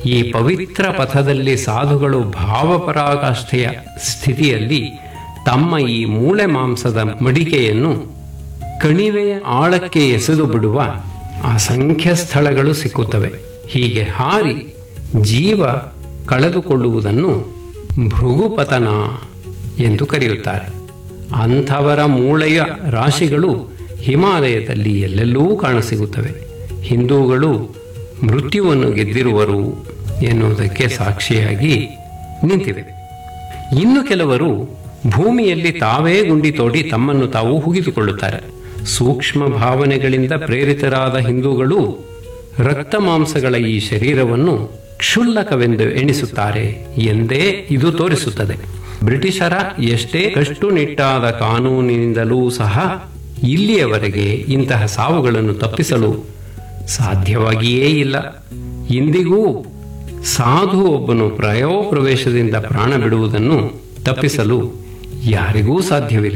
ಈ ಪವಿತ್ರ ಪಥದಲ್ಲಿ ಸಾಧುಗಳು ಭಾವಪರಾಕಾಷ್ಠೆಯ ಸ್ಥಿತಿಯಲ್ಲಿ ತಮ್ಮ ಈ ಮೂಳೆ ಮಾಂಸದ ಮಡಿಕೆಯನ್ನು ಕಣಿವೆಯ ಆಳಕ್ಕೆ ಎಸೆದು ಬಿಡುವ ಅಸಂಖ್ಯ ಸ್ಥಳಗಳು ಸಿಕ್ಕುತ್ತವೆ ಹೀಗೆ ಹಾರಿ ಜೀವ ಕಳೆದುಕೊಳ್ಳುವುದನ್ನು ಭೃಗುಪತನ ಎಂದು ಕರೆಯುತ್ತಾರೆ ಅಂಥವರ ಮೂಳೆಯ ರಾಶಿಗಳು ಹಿಮಾಲಯದಲ್ಲಿ ಎಲ್ಲೆಲ್ಲೂ ಕಾಣಸಿಗುತ್ತವೆ ಹಿಂದೂಗಳು ಮೃತ್ಯುವನ್ನು ಗೆದ್ದಿರುವರು ಎನ್ನುವುದಕ್ಕೆ ಸಾಕ್ಷಿಯಾಗಿ ನಿಂತಿವೆ ಇನ್ನು ಕೆಲವರು ಭೂಮಿಯಲ್ಲಿ ತಾವೇ ಗುಂಡಿ ತೋಡಿ ತಮ್ಮನ್ನು ತಾವು ಹುಗಿದುಕೊಳ್ಳುತ್ತಾರೆ ಸೂಕ್ಷ್ಮ ಭಾವನೆಗಳಿಂದ ಪ್ರೇರಿತರಾದ ಹಿಂದೂಗಳು ರಕ್ತ ಮಾಂಸಗಳ ಈ ಶರೀರವನ್ನು ಕ್ಷುಲ್ಲಕವೆಂದು ಎಣಿಸುತ್ತಾರೆ ಎಂದೇ ಇದು ತೋರಿಸುತ್ತದೆ ಬ್ರಿಟಿಷರ ಎಷ್ಟೇ ಕಷ್ಟುನಿಟ್ಟಾದ ಕಾನೂನಿನಿಂದಲೂ ಸಹ ಇಲ್ಲಿಯವರೆಗೆ ಇಂತಹ ಸಾವುಗಳನ್ನು ತಪ್ಪಿಸಲು ಸಾಧ್ಯವಾಗಿಯೇ ಇಲ್ಲ ಇಂದಿಗೂ ಸಾಧು ಒಬ್ಬನು ಪ್ರಯೋಪ್ರವೇಶದಿಂದ ಪ್ರಾಣ ಬಿಡುವುದನ್ನು ತಪ್ಪಿಸಲು ಯಾರಿಗೂ ಸಾಧ್ಯವಿಲ್ಲ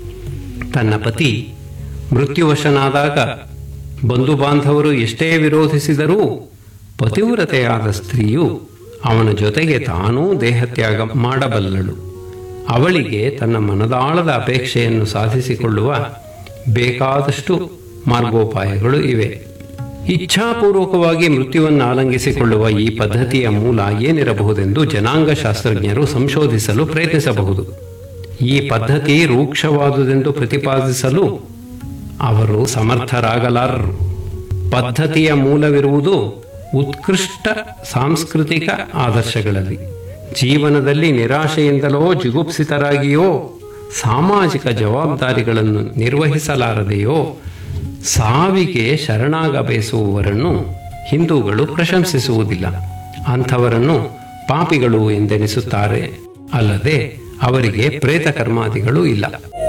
ತನ್ನ ಪತಿ ಮೃತ್ಯುವಶನಾದಾಗ ಬಂಧು ಬಾಂಧವರು ಎಷ್ಟೇ ವಿರೋಧಿಸಿದರೂ ಪತಿವ್ರತೆಯಾದ ಸ್ತ್ರೀಯು ಅವನ ಜೊತೆಗೆ ತಾನೂ ದೇಹತ್ಯಾಗ ಮಾಡಬಲ್ಲಳು ಅವಳಿಗೆ ತನ್ನ ಮನದಾಳದ ಅಪೇಕ್ಷೆಯನ್ನು ಸಾಧಿಸಿಕೊಳ್ಳುವ ಬೇಕಾದಷ್ಟು ಮಾರ್ಗೋಪಾಯಗಳು ಇವೆ ಇಚ್ಛಾಪೂರ್ವಕವಾಗಿ ಮೃತ್ಯುವನ್ನು ಆಲಂಗಿಸಿಕೊಳ್ಳುವ ಈ ಪದ್ಧತಿಯ ಮೂಲ ಏನಿರಬಹುದೆಂದು ಜನಾಂಗ ಶಾಸ್ತ್ರಜ್ಞರು ಸಂಶೋಧಿಸಲು ಪ್ರಯತ್ನಿಸಬಹುದು ಈ ಪದ್ಧತಿ ರೂಕ್ಷವಾದುದೆಂದು ಪ್ರತಿಪಾದಿಸಲು ಅವರು ಸಮರ್ಥರಾಗಲಾರರು ಪದ್ಧತಿಯ ಮೂಲವಿರುವುದು ಉತ್ಕೃಷ್ಟ ಸಾಂಸ್ಕೃತಿಕ ಆದರ್ಶಗಳಲ್ಲಿ ಜೀವನದಲ್ಲಿ ನಿರಾಶೆಯಿಂದಲೋ ಜಿಗುಪ್ಸಿತರಾಗಿಯೋ ಸಾಮಾಜಿಕ ಜವಾಬ್ದಾರಿಗಳನ್ನು ನಿರ್ವಹಿಸಲಾರದೆಯೋ ಸಾವಿಗೆ ಶರಣಾಗ ಬಯಸುವವರನ್ನು ಹಿಂದೂಗಳು ಪ್ರಶಂಸಿಸುವುದಿಲ್ಲ ಅಂಥವರನ್ನು ಪಾಪಿಗಳು ಎಂದೆನಿಸುತ್ತಾರೆ ಅಲ್ಲದೆ ಅವರಿಗೆ ಪ್ರೇತ ಕರ್ಮಾದಿಗಳು ಇಲ್ಲ